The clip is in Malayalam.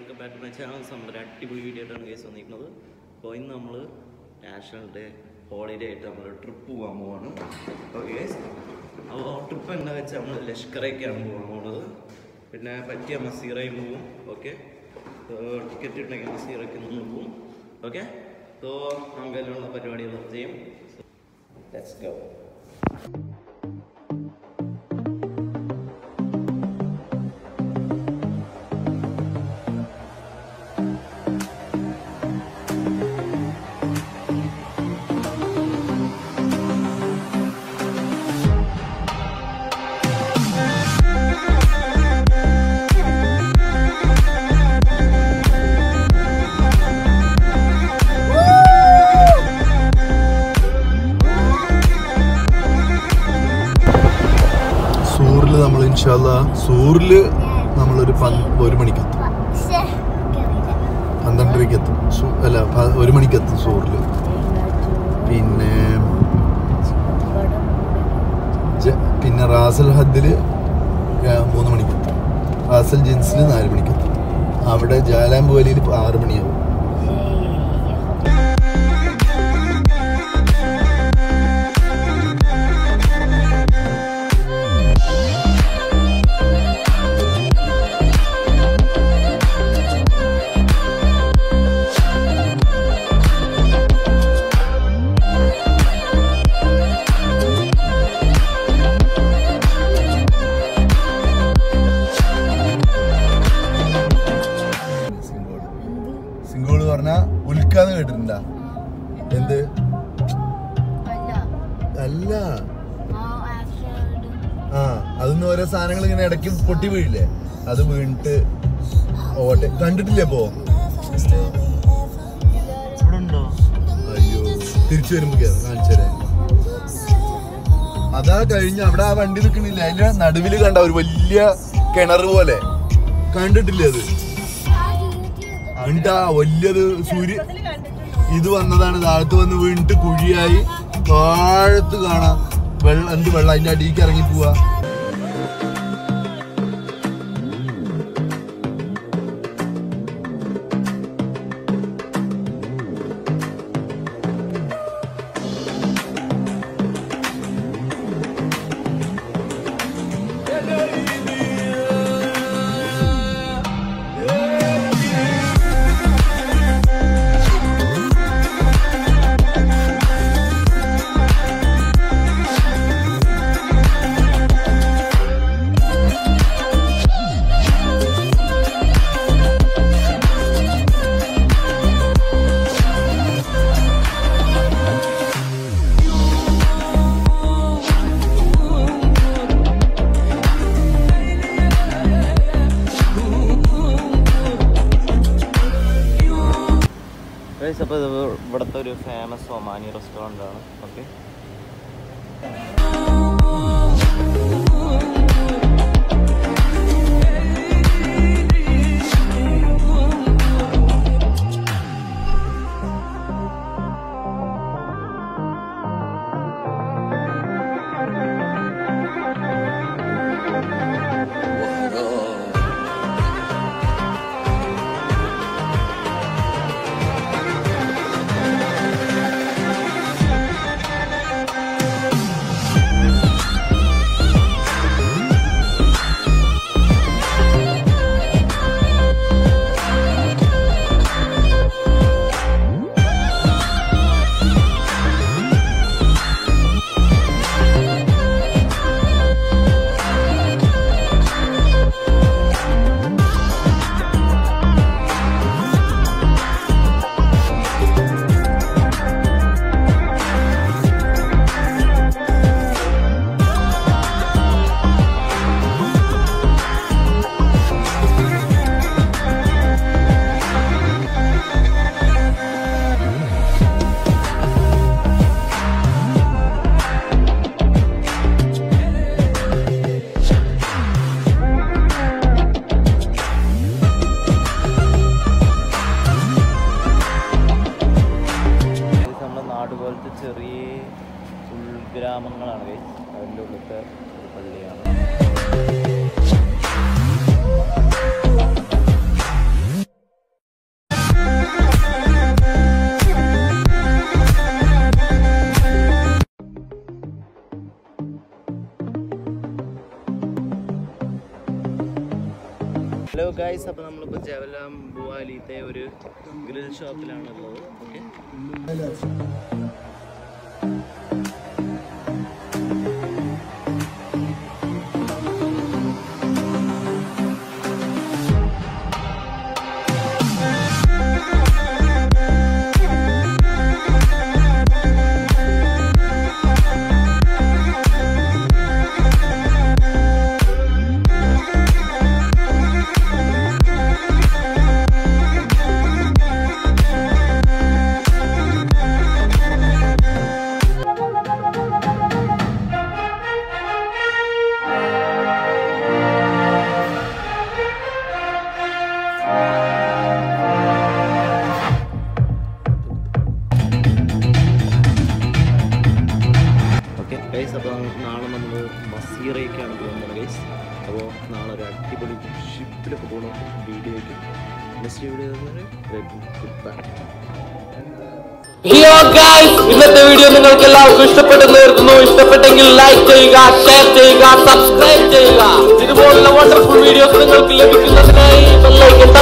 welcome back to my channel നമ്മുടെ അടിപൊളി വീഡിയോ ആയിട്ടാണ് കേസ് വന്നിരിക്കുന്നത് അപ്പോൾ ഇന്ന് നമ്മൾ നാഷണൽ ഡേ ഹോളിഡേ ആയിട്ട് നമ്മൾ ട്രിപ്പ് പോകാൻ പോവാണ് ഓക്കെ അപ്പോൾ ട്രിപ്പ് എന്താ വെച്ചാൽ നമ്മൾ ലഷ്കറേക്കാണ് പോകാൻ പോകുന്നത് പിന്നെ പറ്റിയ മസീറയും പോവും ഓക്കെ ടിക്കറ്റ് ഉണ്ടെങ്കിൽ മസീറയ്ക്ക് നമ്മൾ പോവും ഓക്കെ സോ നമുക്ക് അതിനുള്ള പരിപാടികൾ ചെയ്യും ലെറ്റ്സ് ഗോ സൂറിൽ നമ്മൾ ഇൻഷാല്ല സൂറിൽ നമ്മളൊരു പന്ത് ഒരു മണിക്കെത്തും പന്ത്രണ്ടരയ്ക്ക് എത്തും സു- അല്ല പ- ഒരു മണിക്കെത്തും സൂറിൽ പിന്നെ ജ- പിന്നെ റാസൽ ഹദ്ദിൽ മൂന്ന് മണിക്കെത്തും റാസൽ ജിൻസിൽ നാല് മണിക്കെത്തും അവിടെ ജാലാമ്പ് വലിയിൽ ആറ് മണിയാവും സിംഗോള് പറഞ്ഞ ഉൽക്കാന്ന് കേട്ടിട്ടുണ്ടാ എന്ത് അല്ല ആ അതൊന്നും ഓരോ സാധനങ്ങൾ ഇങ്ങനെ ഇടയ്ക്ക് പൊട്ടി വീഴില്ലേ അത് വീണിട്ട് ഓട്ടെ കണ്ടിട്ടില്ലേ അപ്പോ ഇവിടെ ഉണ്ടോ അയ്യോ തിരിച്ചു വരുമ്പോ കാണിച്ചേ അതാ കഴിഞ്ഞ അവിടെ ആ വണ്ടി നിൽക്കണില്ല അതിന്റെ നടുവില് കണ്ട ഒരു വലിയ കിണർ പോലെ കണ്ടിട്ടില്ലേ അത് എന്നിട്ട് ആ വലിയത് സൂര്യ ഇത് വന്നതാണ് താഴത്ത് വന്ന് വീണിട്ട് കുഴിയായി താഴത്ത് കാണാം വെള്ളം എന്ത് വെള്ളം അതിന്റെ അടിയിലേക്ക് ഇറങ്ങി പോവാ ഗൈസ് അപ്പോൾ ഇത് ഇവിടുത്തെ ഒരു ഫേമസ് ഒമാനി റെസ്റ്റോറൻ്റ് ആണ് ഓക്കെ നമ്മുടെ നാട് പോലത്തെ ചെറിയ ഉൾഗ്രാമങ്ങളാണ് ഗൈസ് അതിൻ്റെ ഉള്ളിലത്തെ ഒരു പള്ളിയാണ് അപ്പോൾ നമ്മളിപ്പോൾ ജവലാം ബുവാലിത്തെ ഒരു ഗ്രിൽ ഷോപ്പിലാണുള്ളത് ഓക്കെ ഓക്കെ ഗൈസ് അപ്പോൾ നാളെ നമ്മൾ മസീറയൊക്കെയാണ് പോകുന്നത് ഗൈസ് അപ്പോൾ നാളെ ഒരു അടിപൊളി ഷിപ്പിലൊക്കെ പോകുന്ന വീഡിയോ ആയിരിക്കും നെക്സ്റ്റ് വീഡിയോ ഗുഡ് ബൈ ഹിയോ ഗൈസ് ഇന്നത്തെ വീഡിയോ നിങ്ങൾക്ക് എല്ലാവർക്കും ഇഷ്ടപ്പെട്ടെന്ന് കരുതുന്നു ഇഷ്ടപ്പെട്ടെങ്കിൽ ലൈക്ക് ചെയ്യുക ഷെയർ ചെയ്യുക സബ്സ്ക്രൈബ് ചെയ്യുക ഇതുപോലുള്ള വണ്ടർഫുൾ വീഡിയോസ് നിങ്ങൾക്ക് ലഭിക്കുന്നതിനായി ബെല്ലൈക്കൻ